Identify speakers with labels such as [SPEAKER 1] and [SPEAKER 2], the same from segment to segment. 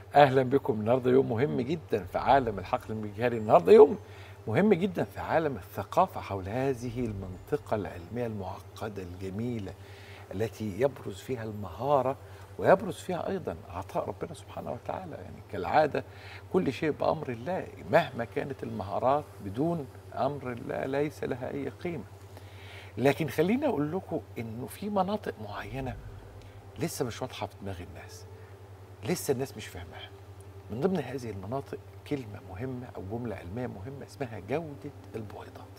[SPEAKER 1] اهلا بكم النهارده يوم مهم جدا في عالم الحقل المجهري النهارده يوم مهم جدا في عالم الثقافه حول هذه المنطقه العلميه المعقده الجميله التي يبرز فيها المهاره ويبرز فيها ايضا عطاء ربنا سبحانه وتعالى يعني كالعاده كل شيء بامر الله مهما كانت المهارات بدون امر الله ليس لها اي قيمه لكن خليني اقول لكم انه في مناطق معينه لسه مش واضحه في دماغ الناس لسه الناس مش فاهماها من ضمن هذه المناطق كلمة مهمة أو جملة علمية مهمة اسمها جودة البويضات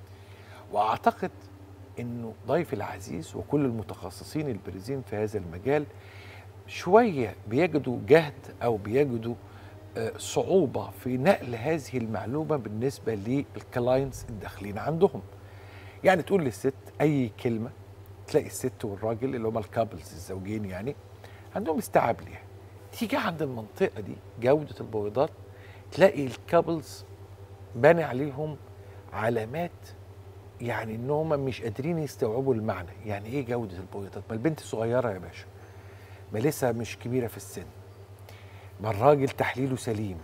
[SPEAKER 1] وأعتقد أنه ضيفي العزيز وكل المتخصصين البارزين في هذا المجال شوية بيجدوا جهد أو بيجدوا آه، صعوبة في نقل هذه المعلومة بالنسبة للكلاينتس الداخلين عندهم يعني تقول للست أي كلمة تلاقي الست والراجل اللي هما الكابلز الزوجين يعني عندهم استيعاب ليها تيجي عند المنطقه دي جوده البويضات تلاقي الكابلز باني عليهم علامات يعني ان هم مش قادرين يستوعبوا المعنى يعني ايه جوده البويضات ما البنت صغيره يا باشا ما لسه مش كبيره في السن ما الراجل تحليله سليم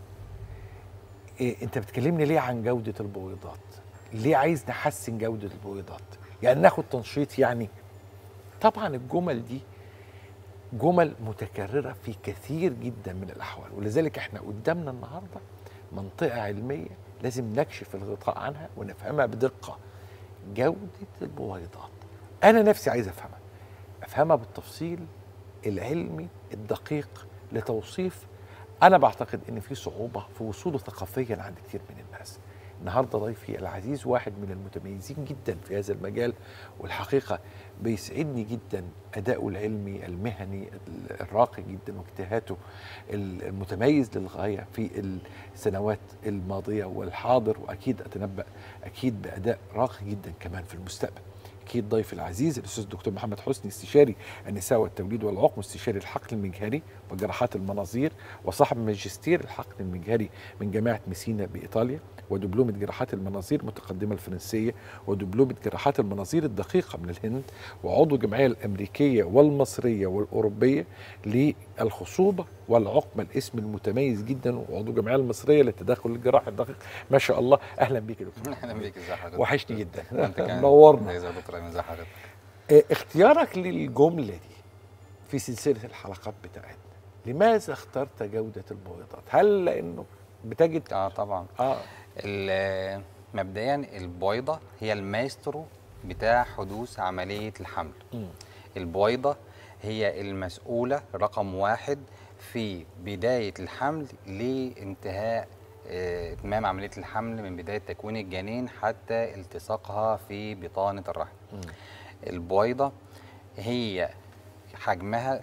[SPEAKER 1] إيه انت بتكلمني ليه عن جوده البويضات ليه عايز نحسن جوده البويضات يعني ناخد تنشيط يعني طبعا الجمل دي جمل متكررة في كثير جدا من الأحوال ولذلك احنا قدامنا النهاردة منطقة علمية لازم نكشف الغطاء عنها ونفهمها بدقة جودة البويضات أنا نفسي عايز أفهمها أفهمها بالتفصيل العلمي الدقيق لتوصيف أنا بعتقد إن في صعوبة في وصوله ثقافيا عند كثير من الناس النهارده ضيفي العزيز واحد من المتميزين جدا في هذا المجال والحقيقه بيسعدني جدا اداؤه العلمي المهني الراقي جدا واجتهاده المتميز للغايه في السنوات الماضيه والحاضر واكيد اتنبا اكيد باداء راقي جدا كمان في المستقبل اكيد ضيف العزيز الاستاذ الدكتور محمد حسني استشاري النساء والتوليد والعقم واستشاري الحقن المجهري وجراحات المناظير وصاحب ماجستير الحقن المجهري من جامعه ميسينا بايطاليا ودبلومة جراحات المناظير متقدمة الفرنسية ودبلومة جراحات المناظير الدقيقة من الهند وعضو الجمعية الأمريكية والمصرية والأوروبية للخصوبة والعقم الاسم المتميز جدا وعضو الجمعية المصرية للتدخل الجراحي الدقيق ما شاء الله أهلا بيك يا دكتور
[SPEAKER 2] اهلا بيك ازي حضرتك
[SPEAKER 1] وحشني جدا
[SPEAKER 2] وانت كمان
[SPEAKER 1] نورنا
[SPEAKER 2] ازي يا دكتور ايمن ازي حضرتك
[SPEAKER 1] اه، اختيارك للجملة دي في سلسلة الحلقات بتاعتنا لماذا اخترت جودة البويضات؟ هل لأنه بتجد
[SPEAKER 2] اه طبعا
[SPEAKER 1] اه
[SPEAKER 2] ال- مبدئيا البويضه هي المايسترو بتاع حدوث عمليه الحمل
[SPEAKER 1] مم.
[SPEAKER 2] البويضه هي المسؤوله رقم واحد في بدايه الحمل لانتهاء آه، اتمام عمليه الحمل من بدايه تكوين الجنين حتى التصاقها في بطانه الرحم
[SPEAKER 1] مم.
[SPEAKER 2] البويضة هي حجمها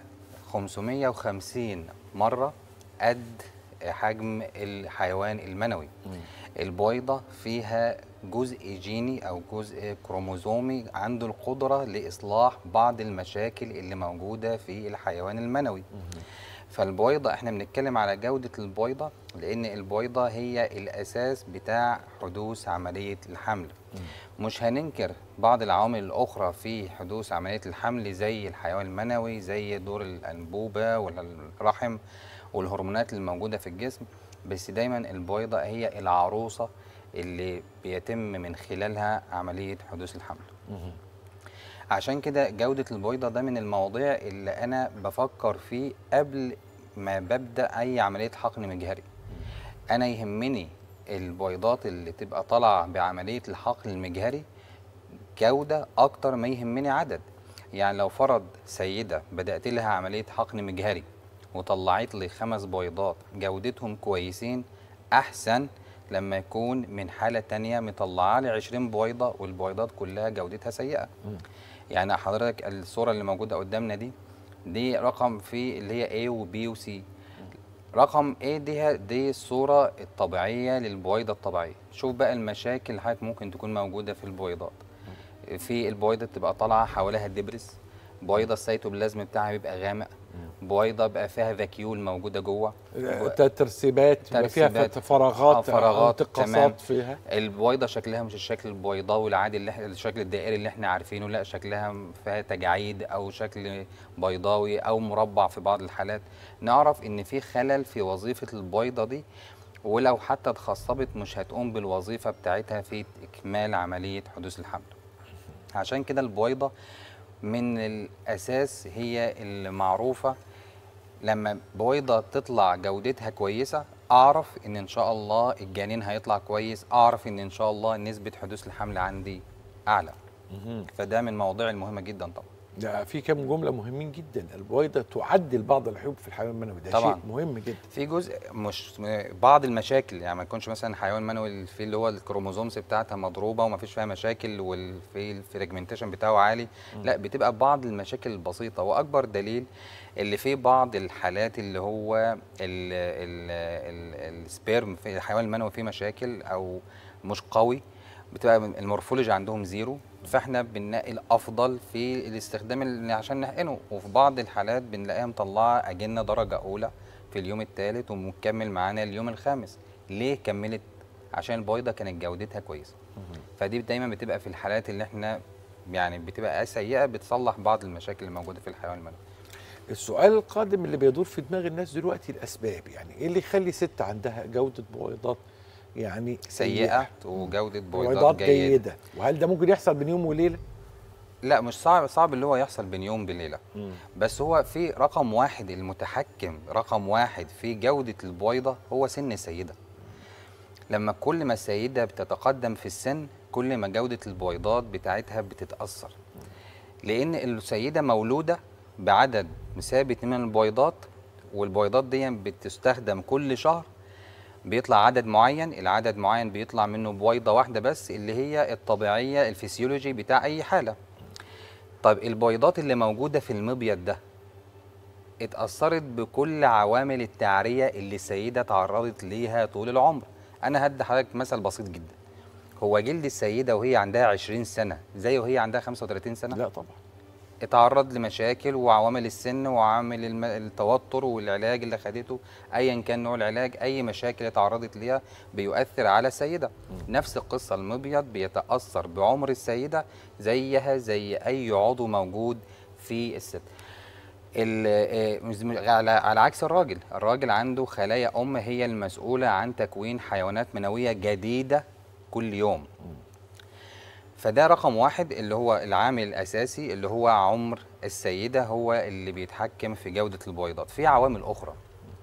[SPEAKER 2] 550 مرة قد حجم الحيوان المنوي
[SPEAKER 1] مم.
[SPEAKER 2] البويضة فيها جزء جيني أو جزء كروموزومي عنده القدرة لإصلاح بعض المشاكل اللي موجودة في الحيوان المنوي فالبويضة احنا بنتكلم على جودة البويضة لأن البويضة هي الأساس بتاع حدوث عملية الحمل مش هننكر بعض العوامل الأخرى في حدوث عملية الحمل زي الحيوان المنوي زي دور الأنبوبة والرحم والهرمونات الموجودة في الجسم بس دايما البويضة هي العروسة اللي بيتم من خلالها عملية حدوث الحمل
[SPEAKER 1] مم.
[SPEAKER 2] عشان كده جودة البويضة ده من المواضيع اللي أنا بفكر فيه قبل ما ببدأ أي عملية حقن مجهري أنا يهمني البويضات اللي تبقى طالعة بعملية الحقن المجهري جودة أكتر ما يهمني عدد يعني لو فرض سيدة بدأت لها عملية حقن مجهري وطلعت لي خمس بويضات جودتهم كويسين أحسن لما يكون من حالة تانية مطلعة لي 20 بويضة والبويضات كلها جودتها سيئة
[SPEAKER 1] مم.
[SPEAKER 2] يعني حضرتك الصورة اللي موجودة قدامنا دي دي رقم في اللي هي A و B و C رقم A دي دي الصورة الطبيعية للبويضة الطبيعية شوف بقى المشاكل اللي حضرتك ممكن تكون موجودة في البويضات في البويضة بتبقى طالعة حواليها الدبرس بويضة السيتوبلازم بتاعها بيبقى غامق بويضه بقى فيها فاكيول موجوده جوه
[SPEAKER 1] ت- ترسيبات يبقى فيها
[SPEAKER 2] ترسيبات.
[SPEAKER 1] فت- فراغات
[SPEAKER 2] آه، فراغات،
[SPEAKER 1] أو
[SPEAKER 2] تمام.
[SPEAKER 1] انتقاصات فيها
[SPEAKER 2] البويضه شكلها مش الشكل البيضاوي العادي اللي احنا الشكل الدائري اللي احنا عارفينه لا شكلها فيها تجاعيد او شكل بيضاوي او مربع في بعض الحالات نعرف ان في خلل في وظيفه البويضه دي ولو حتى اتخصبت مش هتقوم بالوظيفه بتاعتها في اكمال عمليه حدوث الحمل عشان كده البويضه من الاساس هي المعروفه لما بويضه تطلع جودتها كويسه اعرف ان ان شاء الله الجنين هيطلع كويس اعرف ان ان شاء الله نسبه حدوث الحمل عندي اعلى فده من المواضيع المهمه جدا طبعا
[SPEAKER 1] ده في كام جمله مهمين جدا البويضه تعدل بعض الحبوب في الحيوان المنوي ده
[SPEAKER 2] طبعاً.
[SPEAKER 1] شيء مهم جدا
[SPEAKER 2] في جزء مش بعض المشاكل يعني ما يكونش مثلا حيوان منوي في اللي هو الكروموزومز بتاعتها مضروبه وما فيش فيها مشاكل والفي الفريجمنتيشن بتاعه عالي لا بتبقى بعض المشاكل البسيطه واكبر دليل اللي في بعض الحالات اللي هو ال- ال- ال- السبيرم في الحيوان المنوي فيه مشاكل او مش قوي بتبقى المورفولوجي عندهم زيرو فاحنا بنلاقي الافضل في الاستخدام اللي عشان نحقنه وفي بعض الحالات بنلاقيها مطلعه اجنه درجه اولى في اليوم الثالث ومكمل معانا اليوم الخامس ليه كملت عشان البويضه كانت جودتها كويسه فدي دايما بتبقى في الحالات اللي احنا يعني بتبقى سيئه بتصلح بعض المشاكل اللي موجوده في الحيوان المنوي
[SPEAKER 1] السؤال القادم اللي بيدور في دماغ الناس دلوقتي الاسباب يعني ايه اللي يخلي ست عندها جوده بويضات يعني
[SPEAKER 2] سيئه وجوده بويضات
[SPEAKER 1] بويضات
[SPEAKER 2] جيده
[SPEAKER 1] جيده وهل ده ممكن يحصل بين يوم وليله
[SPEAKER 2] لا مش صعب صعب اللي هو يحصل بين يوم بليله بس هو في رقم واحد المتحكم رقم واحد في جودة البويضة هو سن السيدة لما كل ما السيدة بتتقدم في السن كل ما جودة البويضات بتاعتها بتتأثر لأن السيدة مولودة بعدد ثابت من البويضات والبويضات دي بتستخدم كل شهر بيطلع عدد معين العدد معين بيطلع منه بويضة واحدة بس اللي هي الطبيعية الفسيولوجي بتاع أي حالة طب البويضات اللي موجودة في المبيض ده اتأثرت بكل عوامل التعرية اللي السيدة تعرضت ليها طول العمر أنا هدي حضرتك مثل بسيط جدا هو جلد السيدة وهي عندها 20 سنة زي وهي عندها 35 سنة
[SPEAKER 1] لا طبعا
[SPEAKER 2] اتعرض لمشاكل وعوامل السن وعوامل الم- التوتر والعلاج اللي خدته ايا كان نوع العلاج اي مشاكل اتعرضت ليها بيؤثر على السيده نفس القصه المبيض بيتاثر بعمر السيده زيها زي اي عضو موجود في الست ال- آه، مش- مش- على على عكس الراجل الراجل عنده خلايا ام هي المسؤوله عن تكوين حيوانات منويه جديده كل يوم فده رقم واحد اللي هو العامل الاساسي اللي هو عمر السيده هو اللي بيتحكم في جوده البويضات في عوامل اخرى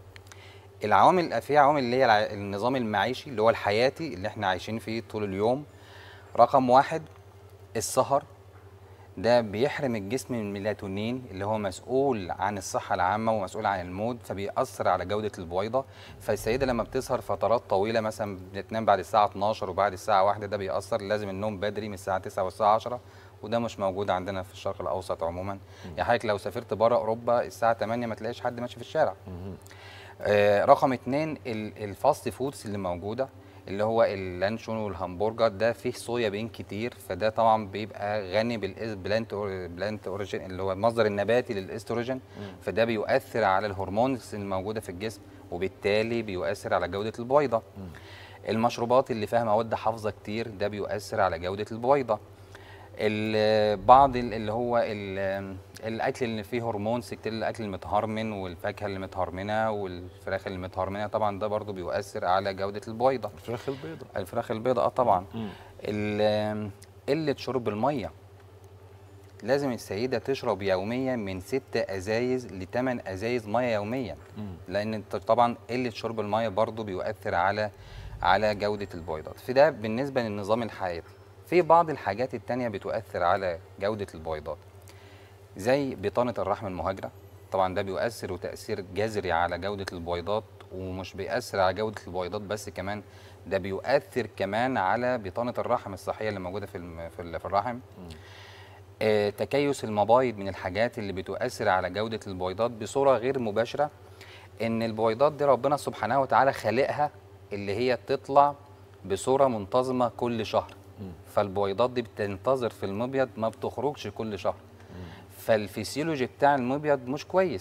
[SPEAKER 2] العوامل في عوامل اللي هي الع- النظام المعيشي اللي هو الحياتي اللي احنا عايشين فيه طول اليوم رقم واحد السهر ده بيحرم الجسم من الميلاتونين اللي هو مسؤول عن الصحة العامة ومسؤول عن المود فبيأثر على جودة البويضة فالسيدة لما بتسهر فترات طويلة مثلا بتنام بعد الساعة 12 وبعد الساعة 1 ده بيأثر لازم النوم بدري من الساعة 9 والساعة 10 وده مش موجود عندنا في الشرق الأوسط عموما يعني حضرتك لو سافرت بره أوروبا الساعة 8 ما تلاقيش حد ماشي في الشارع آه، رقم اتنين ال- الفاست فودز اللي موجوده اللي هو اللانشون والهمبرجر ده فيه صويا بين كتير فده طبعا بيبقى غني بالبلانت بلانت اوريجين اللي هو المصدر النباتي للاستروجين فده بيؤثر على الهرمونز الموجوده في الجسم وبالتالي بيؤثر على جوده البويضه المشروبات اللي فيها مواد حافظه كتير ده بيؤثر على جوده البويضه ال- بعض ال- اللي هو ال- الاكل اللي فيه هرمونز كتير الاكل المتهرمن والفاكهه اللي متهرمنه والفراخ اللي متهرمنه طبعا ده برضو بيؤثر على جوده البويضه
[SPEAKER 1] الفراخ البيضاء
[SPEAKER 2] الفراخ البيضاء اه طبعا ال- قله شرب الميه لازم السيدة تشرب يوميا من ست أزايز لثمان أزايز مية يوميا لأن انت طبعا قلة شرب المية برضو بيؤثر على على جودة البويضات فده بالنسبة للنظام الحياتي في بعض الحاجات التانية بتؤثر على جودة البويضات زي بطانة الرحم المهاجرة طبعا ده بيؤثر وتأثير جذري على جودة البويضات ومش بيأثر على جودة البويضات بس كمان ده بيؤثر كمان على بطانة الرحم الصحية اللي موجودة في الم- في ال- في الرحم آه، تكيس المبايض من الحاجات اللي بتؤثر على جودة البويضات بصورة غير مباشرة إن البويضات دي ربنا سبحانه وتعالى خالقها اللي هي تطلع بصورة منتظمة كل شهر فالبويضات دي بتنتظر في المبيض ما بتخرجش كل شهر فالفسيولوجي بتاع المبيض مش كويس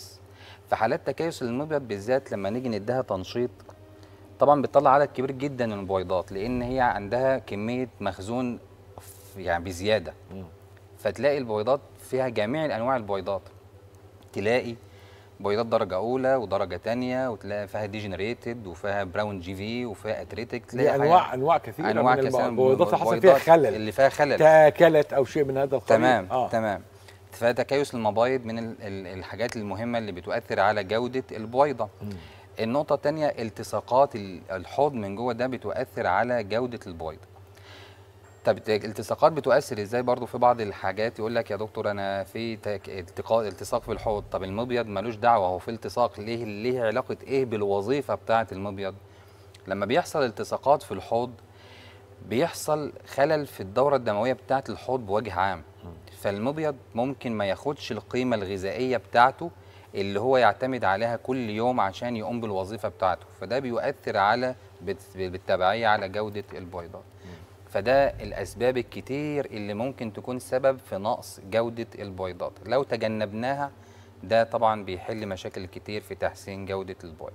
[SPEAKER 2] في حالات تكيس المبيض بالذات لما نيجي نديها تنشيط طبعا بتطلع عدد كبير جدا من البويضات لان هي عندها كميه مخزون ف- يعني بزياده
[SPEAKER 1] مم.
[SPEAKER 2] فتلاقي البويضات فيها جميع انواع البويضات تلاقي بويضات درجه اولى ودرجه تانية وتلاقي فيها ديجنريتد وفيها براون جي في وفيها اتريتك
[SPEAKER 1] دي
[SPEAKER 2] تلاقي
[SPEAKER 1] انواع انواع كثيره
[SPEAKER 2] انواع
[SPEAKER 1] من
[SPEAKER 2] كثيره
[SPEAKER 1] البويضات اللي حصل فيها
[SPEAKER 2] البويضات
[SPEAKER 1] خلل
[SPEAKER 2] اللي فيها خلل
[SPEAKER 1] تاكلت او شيء من هذا القبيل
[SPEAKER 2] تمام
[SPEAKER 1] آه.
[SPEAKER 2] آه. تمام فتكيس المبايض من ال- ال- الحاجات المهمه اللي بتؤثر على جوده البويضه
[SPEAKER 1] مم.
[SPEAKER 2] النقطه الثانيه التصاقات ال- الحوض من جوه ده بتؤثر على جوده البويضه طب الت- الالتصاقات بتؤثر ازاي برضو في بعض الحاجات يقول لك يا دكتور انا في تك- التقاء التصاق في الحوض طب المبيض ملوش دعوه هو في التصاق ليه ليه علاقه ايه بالوظيفه بتاعه المبيض لما بيحصل التصاقات في الحوض بيحصل خلل في الدورة الدموية بتاعة الحوض بوجه عام فالمبيض ممكن ما ياخدش القيمة الغذائية بتاعته اللي هو يعتمد عليها كل يوم عشان يقوم بالوظيفة بتاعته فده بيؤثر على بت- بالتبعية على جودة البويضات فده الأسباب الكتير اللي ممكن تكون سبب في نقص جودة البويضات لو تجنبناها ده طبعا بيحل مشاكل كتير في تحسين جودة البويضة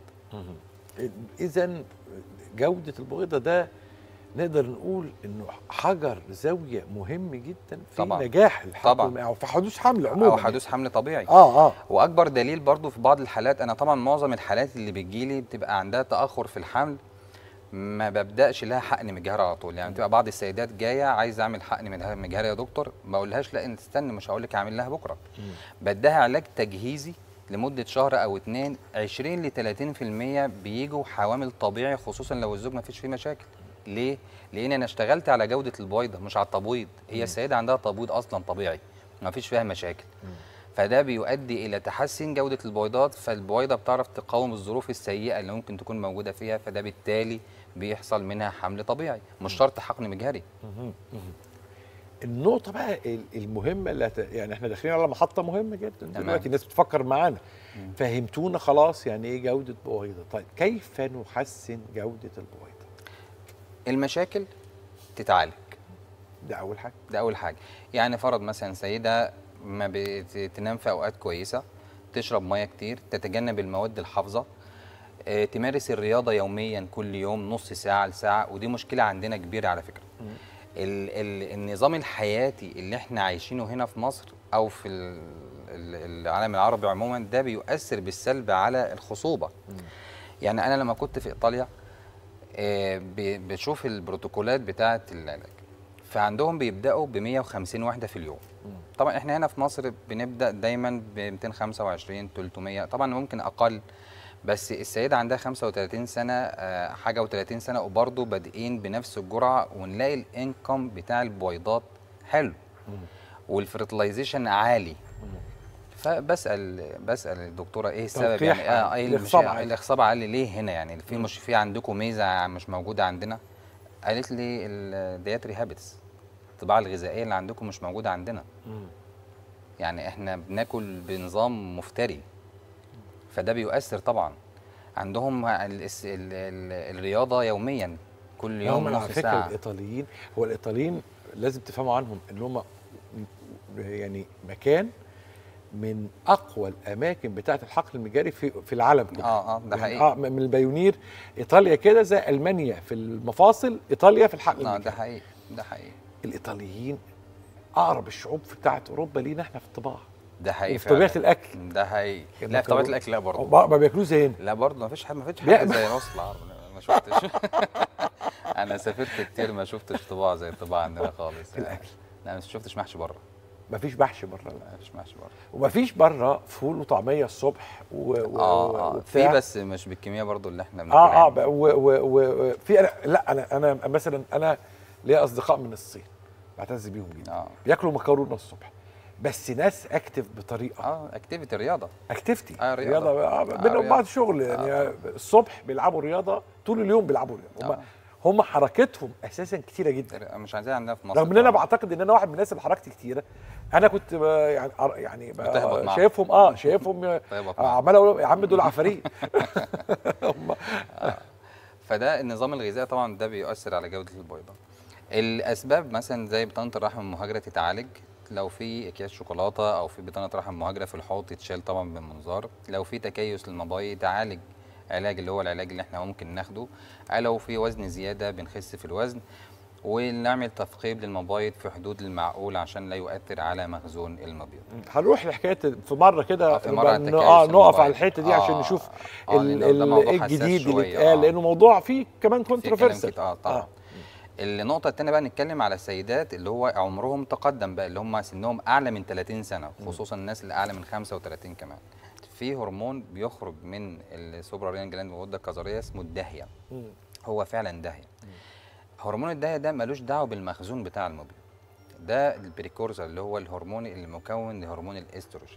[SPEAKER 1] اذا جوده البويضه ده نقدر نقول انه حجر زاويه مهم جدا في
[SPEAKER 2] طبعاً.
[SPEAKER 1] نجاح الحمل
[SPEAKER 2] طبعاً.
[SPEAKER 1] او في حدوث حمل عموما
[SPEAKER 2] أو حدوث حمل طبيعي
[SPEAKER 1] اه اه
[SPEAKER 2] واكبر دليل برضو في بعض الحالات انا طبعا معظم الحالات اللي بتجيلي بتبقى عندها تاخر في الحمل ما ببداش لها حقن مجهري على طول يعني بتبقى بعض السيدات جايه عايزه اعمل حقن مجه- مجهري يا دكتور ما اقولهاش لا انت استنى مش هقول لك اعمل لها بكره بديها علاج تجهيزي لمده شهر او اتنين 20 ل 30% بيجوا حوامل طبيعي خصوصا لو الزوج ما فيش فيه مشاكل ليه لان انا اشتغلت على جوده البويضه مش على التبويض هي السيده عندها تبويض اصلا طبيعي ما فيش فيها مشاكل فده بيؤدي الى تحسن جوده البويضات فالبويضه بتعرف تقاوم الظروف السيئه اللي ممكن تكون موجوده فيها فده بالتالي بيحصل منها حمل طبيعي مش شرط حقن مجهري
[SPEAKER 1] مهم. مهم. النقطة بقى ال- المهمة اللي هت... يعني احنا داخلين على محطة مهمة جدا
[SPEAKER 2] تمام.
[SPEAKER 1] دلوقتي الناس بتفكر معانا فهمتونا خلاص يعني ايه جودة بويضة طيب كيف نحسن جودة البويضة
[SPEAKER 2] المشاكل تتعالج
[SPEAKER 1] ده أول حاجة
[SPEAKER 2] ده اول حاجه يعني فرض مثلا سيده ما بتنام في اوقات كويسه تشرب ميه كتير تتجنب المواد الحافظه آه، تمارس الرياضه يوميا كل يوم نص ساعه لساعه ودي مشكله عندنا كبيره على فكره ال ال النظام الحياتي اللي احنا عايشينه هنا في مصر او في ال- ال- العالم العربي عموما ده بيؤثر بالسلب على الخصوبه يعني انا لما كنت في ايطاليا آه، ب- بشوف البروتوكولات بتاعه العلاج فعندهم بيبداوا ب 150 وحده في اليوم طبعا احنا هنا في مصر بنبدا دايما ب 225 300 طبعا ممكن اقل بس السيده عندها 35 سنه آه، حاجه و30 سنه وبرضه بادئين بنفس الجرعه ونلاقي الانكم بتاع البويضات حلو والفرتلايزيشن عالي فبسال بسال الدكتوره ايه السبب
[SPEAKER 1] تلقيح
[SPEAKER 2] يعني اه ايه
[SPEAKER 1] الإخصاب
[SPEAKER 2] المشا-
[SPEAKER 1] عالي.
[SPEAKER 2] الاخصاب عالي ليه هنا يعني في مش في عندكم ميزه مش موجوده عندنا قالت لي الدياتري هابتس الطباعه الغذائيه اللي عندكم مش موجوده عندنا يعني احنا بناكل بنظام مفتري فده بيؤثر طبعا عندهم ال ال ال الرياضه يوميا كل يوم
[SPEAKER 1] هم على
[SPEAKER 2] نص
[SPEAKER 1] فكرة
[SPEAKER 2] ساعه
[SPEAKER 1] الإيطاليين هو الإيطاليين لازم تفهموا عنهم إن هم يعني مكان من أقوى الأماكن بتاعة الحقل المجاري في في العالم كله
[SPEAKER 2] اه اه ده
[SPEAKER 1] يعني
[SPEAKER 2] حقيقي
[SPEAKER 1] اه من البايونير ايطاليا كده زي المانيا في المفاصل ايطاليا في الحقل
[SPEAKER 2] اه ده
[SPEAKER 1] المجاري.
[SPEAKER 2] حقيقي ده حقيقي
[SPEAKER 1] الايطاليين اقرب الشعوب في بتاعه اوروبا لينا احنا في الطباعه
[SPEAKER 2] ده حقيقي
[SPEAKER 1] وفي طبيعه
[SPEAKER 2] فعلاً.
[SPEAKER 1] الاكل
[SPEAKER 2] ده حقيقي لا في
[SPEAKER 1] المكرونة.
[SPEAKER 2] طبيعه الاكل لا برضه
[SPEAKER 1] ما ما بياكلوش زي هنا
[SPEAKER 2] لا برضه ما فيش حاجه ما فيش
[SPEAKER 1] لا،
[SPEAKER 2] حاجه
[SPEAKER 1] ما-
[SPEAKER 2] زي مصر العرب ما شفتش انا سافرت كتير ما شفتش طباع زي الطباع عندنا خالص
[SPEAKER 1] في الأكل.
[SPEAKER 2] لا ما شفتش محشي بره
[SPEAKER 1] ما فيش محشي بره
[SPEAKER 2] ما فيش محشي بره
[SPEAKER 1] وما فيش بره فول وطعميه الصبح و... و...
[SPEAKER 2] اه اه في
[SPEAKER 1] وبتاع.
[SPEAKER 2] بس مش بالكميه برضه اللي احنا بناكلها
[SPEAKER 1] اه اه
[SPEAKER 2] يعني.
[SPEAKER 1] ب- و... و... و... في أنا... لا انا انا مثلا انا ليا اصدقاء من الصين بعتز بيهم جدا
[SPEAKER 2] اه
[SPEAKER 1] بياكلوا مكرونه الصبح بس ناس اكتف بطريقه
[SPEAKER 2] اه اكتيفيتي رياضه
[SPEAKER 1] اكتيفيتي
[SPEAKER 2] آه، رياضة.
[SPEAKER 1] رياضه آه
[SPEAKER 2] آه،
[SPEAKER 1] بينهم
[SPEAKER 2] رياضة.
[SPEAKER 1] بعض شغل يعني آه. الصبح بيلعبوا رياضه طول اليوم بيلعبوا رياضه هم
[SPEAKER 2] آه.
[SPEAKER 1] هم حركتهم اساسا كتيره جدا
[SPEAKER 2] مش عايزين عندنا في مصر
[SPEAKER 1] رغم ان انا
[SPEAKER 2] طبعاً.
[SPEAKER 1] بعتقد ان انا واحد من الناس اللي حركتي كتيره انا كنت ب- يعني أر- يعني ب-
[SPEAKER 2] بتهبط معاهم.
[SPEAKER 1] شايفهم اه شايفهم
[SPEAKER 2] بتهبط
[SPEAKER 1] آه،
[SPEAKER 2] معاهم.
[SPEAKER 1] عمال اقول يا عم دول عفاريت هم
[SPEAKER 2] فده النظام الغذائي طبعا ده بيؤثر على جوده البيضه الاسباب مثلا زي بطانه الرحم المهاجره تتعالج لو في اكياس شوكولاته او في بطانه رحم مهاجره في الحوض تتشال طبعا بالمنظار لو في تكيس للمبايض تعالج علاج اللي هو العلاج اللي احنا ممكن ناخده آه، لو في وزن زياده بنخس في الوزن ونعمل تثقيب للمبايض في حدود المعقول عشان لا يؤثر على مخزون المبيض
[SPEAKER 1] هنروح لحكايه في مره كده
[SPEAKER 2] آه، في مرة
[SPEAKER 1] نبقى
[SPEAKER 2] التكيس
[SPEAKER 1] ن- اه نقف على
[SPEAKER 2] الموبايل.
[SPEAKER 1] الحته دي عشان
[SPEAKER 2] آه،
[SPEAKER 1] نشوف
[SPEAKER 2] آه،
[SPEAKER 1] ال-
[SPEAKER 2] لأنه ده
[SPEAKER 1] ال-
[SPEAKER 2] موضوع
[SPEAKER 1] ايه
[SPEAKER 2] حساس
[SPEAKER 1] الجديد اللي
[SPEAKER 2] شوية،
[SPEAKER 1] اتقال
[SPEAKER 2] آه.
[SPEAKER 1] لانه موضوع فيه كمان
[SPEAKER 2] في كلام
[SPEAKER 1] كونتروفيرسال
[SPEAKER 2] كتير اه طبعا النقطة التانية بقى نتكلم على السيدات اللي هو عمرهم تقدم بقى اللي هم سنهم أعلى من 30 سنة خصوصا الناس اللي أعلى من 35 كمان في هرمون بيخرج من السوبراريان جلاند والغدة الكظرية اسمه الدهية
[SPEAKER 1] مم.
[SPEAKER 2] هو فعلا دهية هرمون الدهية ده ملوش دعوة بالمخزون بتاع المبيض ده البريكورسر اللي هو الهرمون المكون لهرمون الاستروجين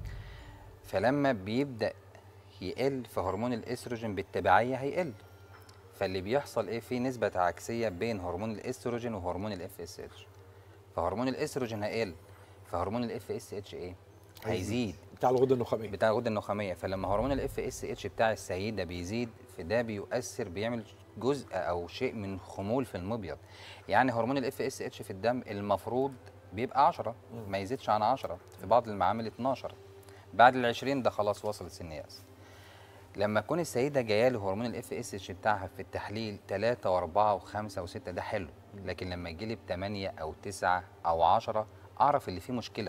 [SPEAKER 2] فلما بيبدأ يقل فهرمون الاستروجين بالتبعية هيقل فاللي بيحصل ايه في نسبة عكسية بين هرمون الاستروجين وهرمون الاف اس اتش فهرمون الاستروجين هيقل فهرمون الاف اس اتش ايه هيزيد
[SPEAKER 1] بتاع الغده النخاميه
[SPEAKER 2] بتاع الغده النخاميه فلما هرمون الاف اس اتش بتاع السيده بيزيد فده بيؤثر بيعمل جزء او شيء من خمول في المبيض يعني هرمون الاف اس اتش في الدم المفروض بيبقى 10 ما يزيدش عن 10 في بعض المعامل 12 بعد ال 20 ده خلاص وصل سن ياس لما تكون السيده جايه له هرمون الاف اس اتش بتاعها في التحليل 3 و4 و5 و6 ده حلو لكن لما يجي لي ب 8 او 9 او 10 اعرف اللي فيه مشكله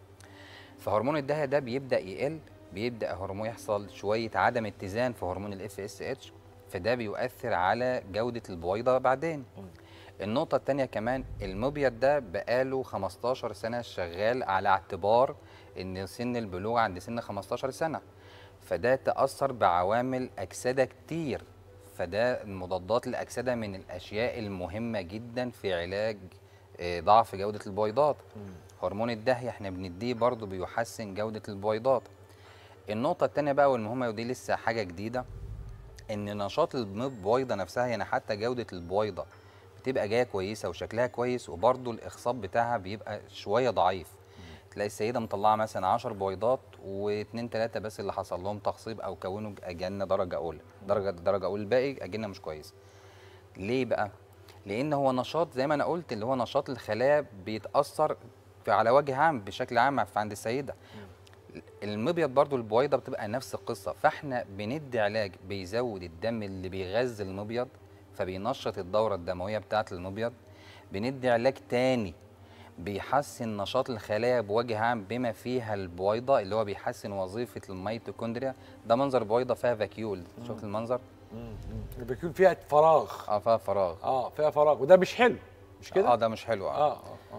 [SPEAKER 2] فهرمون الدهية ده بيبدأ يقل بيبدأ هرمون يحصل شوية عدم اتزان في هرمون الاف اس اتش فده بيؤثر على جودة البويضة بعدين النقطة التانية كمان المبيض ده بقاله 15 سنة شغال على اعتبار ان سن البلوغ عند سن 15 سنة فده تأثر بعوامل أكسدة كتير فده مضادات الأكسدة من الأشياء المهمة جدا في علاج آه، ضعف جودة البويضات هرمون الدهية احنا بنديه برضه بيحسن جودة البويضات النقطة التانية بقى والمهمة ودي لسه حاجة جديدة ان نشاط البويضة نفسها يعني حتى جودة البويضة بتبقى جاية كويسة وشكلها كويس وبرضه الإخصاب بتاعها بيبقى شوية ضعيف تلاقي السيدة مطلعة مثلا 10 بويضات واتنين تلاتة بس اللي حصل لهم تخصيب أو كونوا أجنة درجة أولى درجة درجة أولى الباقي أجنة مش كويسة ليه بقى؟ لأن هو نشاط زي ما أنا قلت اللي هو نشاط الخلايا بيتأثر في على وجه عام بشكل عام في عند السيدة المبيض برضو البويضة بتبقى نفس القصة فاحنا بندي علاج بيزود الدم اللي بيغذي المبيض فبينشط الدورة الدموية بتاعة المبيض بندي علاج تاني بيحسن نشاط الخلايا بوجه عام بما فيها البويضة اللي هو بيحسن وظيفة الميتوكوندريا ده منظر بويضة فيها فاكيول شفت المنظر؟
[SPEAKER 1] بيكون فيها فراغ
[SPEAKER 2] اه فيها فراغ
[SPEAKER 1] اه فيها فراغ وده مش حلو مش كده
[SPEAKER 2] اه ده مش حلو
[SPEAKER 1] اه اه اه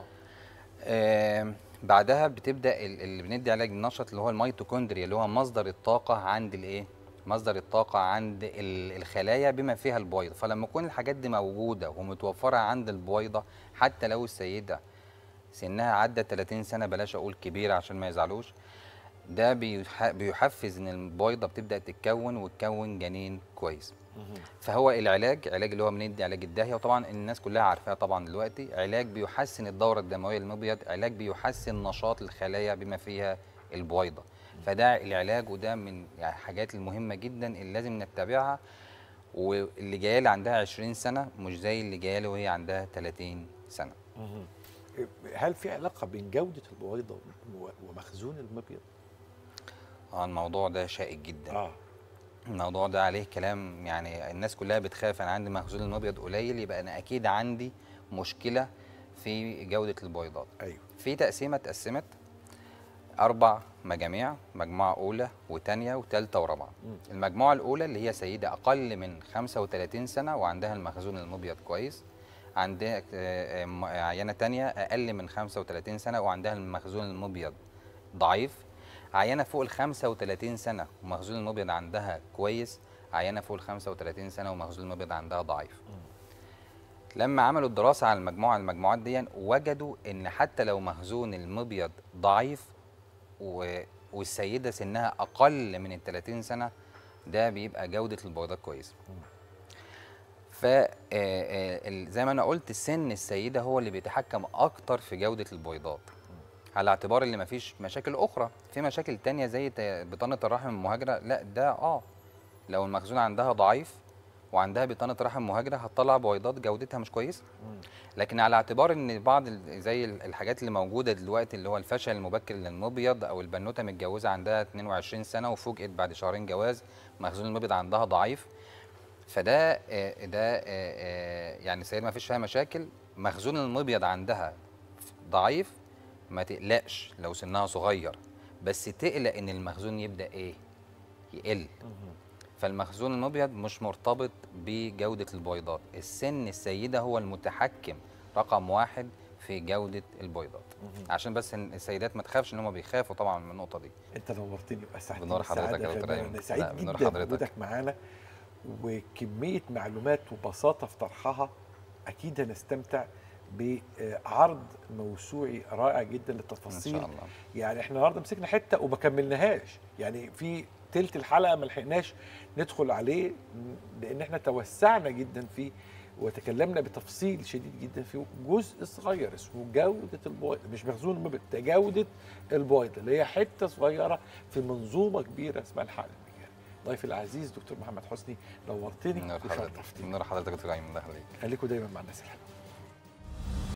[SPEAKER 2] آه بعدها بتبدا ال- اللي بندي علاج النشط اللي هو الميتوكوندريا اللي هو مصدر الطاقه عند الايه مصدر الطاقه عند ال- الخلايا بما فيها البويضه فلما تكون الحاجات دي موجوده ومتوفره عند البويضه حتى لو السيده سنها عدى 30 سنه بلاش اقول كبيره عشان ما يزعلوش ده بيح- بيحفز ان البويضه بتبدا تتكون وتكون جنين كويس فهو العلاج علاج اللي هو بندي علاج الداهيه وطبعا الناس كلها عارفاها طبعا دلوقتي علاج بيحسن الدوره الدمويه للمبيض علاج بيحسن نشاط الخلايا بما فيها البويضه فده العلاج وده من يعني الحاجات المهمه جدا اللي لازم نتبعها واللي جايه لي عندها 20 سنه مش زي اللي جايه لي وهي عندها 30 سنه
[SPEAKER 1] هل في علاقه بين جوده البويضه و- ومخزون المبيض؟
[SPEAKER 2] اه الموضوع ده شائك جدا
[SPEAKER 1] اه
[SPEAKER 2] الموضوع ده عليه كلام يعني الناس كلها بتخاف انا عندي مخزون المبيض قليل يبقى انا اكيد عندي مشكله في جوده البويضات
[SPEAKER 1] ايوه
[SPEAKER 2] في تقسيمه اتقسمت اربع مجاميع مجموعه اولى وثانيه وثالثه ورابعه
[SPEAKER 1] مم.
[SPEAKER 2] المجموعه الاولى اللي هي سيده اقل من 35 سنه وعندها المخزون المبيض كويس عندها آه، آه، عينه تانية اقل من 35 سنه وعندها المخزون المبيض ضعيف عينه فوق ال 35 سنه ومخزون المبيض عندها كويس عينه فوق ال 35 سنه ومخزون المبيض عندها ضعيف لما عملوا الدراسه على المجموعه المجموعات دي وجدوا ان حتى لو مخزون المبيض ضعيف و... والسيده سنها اقل من ال 30 سنه ده بيبقى جوده البويضات كويسه ف آه، آه، ال- زي ما انا قلت سن السيده هو اللي بيتحكم اكتر في جوده البويضات على اعتبار ان مفيش مشاكل اخرى في مشاكل تانية زي ت- بطانه الرحم المهاجره لا ده اه لو المخزون عندها ضعيف وعندها بطانه رحم مهاجره هتطلع بويضات جودتها مش كويسه لكن على اعتبار ان بعض ال- زي ال- الحاجات اللي موجوده دلوقتي اللي هو الفشل المبكر للمبيض او البنوته متجوزه عندها 22 سنه وفوجئت بعد شهرين جواز مخزون المبيض عندها ضعيف فده آه، ده آه، آه، يعني سيد ما فيش فيها مشاكل مخزون المبيض عندها ضعيف ما تقلقش لو سنها صغير بس تقلق ان المخزون يبدا ايه يقل فالمخزون المبيض مش مرتبط بجودة البيضات السن السيدة هو المتحكم رقم واحد في جودة البيضات عشان بس إن السيدات ما تخافش ان هم بيخافوا طبعا من النقطة دي
[SPEAKER 1] انت نورتني واسعدتني
[SPEAKER 2] بنور حضرتك
[SPEAKER 1] بالسعادة
[SPEAKER 2] يا دكتور
[SPEAKER 1] فعلاً.
[SPEAKER 2] أيمن.
[SPEAKER 1] انا سعيد
[SPEAKER 2] لا، بنور
[SPEAKER 1] جدا
[SPEAKER 2] حضرتك.
[SPEAKER 1] بوجودك معانا وكميه معلومات وبساطه في طرحها اكيد هنستمتع بعرض موسوعي رائع جدا
[SPEAKER 2] ان
[SPEAKER 1] للتفاصيل
[SPEAKER 2] شاء الله
[SPEAKER 1] يعني احنا النهارده مسكنا حته وما كملناهاش يعني في تلت الحلقه ما لحقناش ندخل عليه لان احنا توسعنا جدا فيه وتكلمنا بتفصيل شديد جدا في جزء صغير اسمه جوده البويضه مش مخزون المبيض ده جوده البويضه اللي هي حته صغيره في منظومه كبيره اسمها الحقل المجاري ضيفي العزيز دكتور محمد حسني نورتني
[SPEAKER 2] من نور حضرتك
[SPEAKER 1] وشرفتني
[SPEAKER 2] من نور حضرتك يا دكتور ايمن الله يخليك
[SPEAKER 1] خليكم دايما مع الناس الحلوه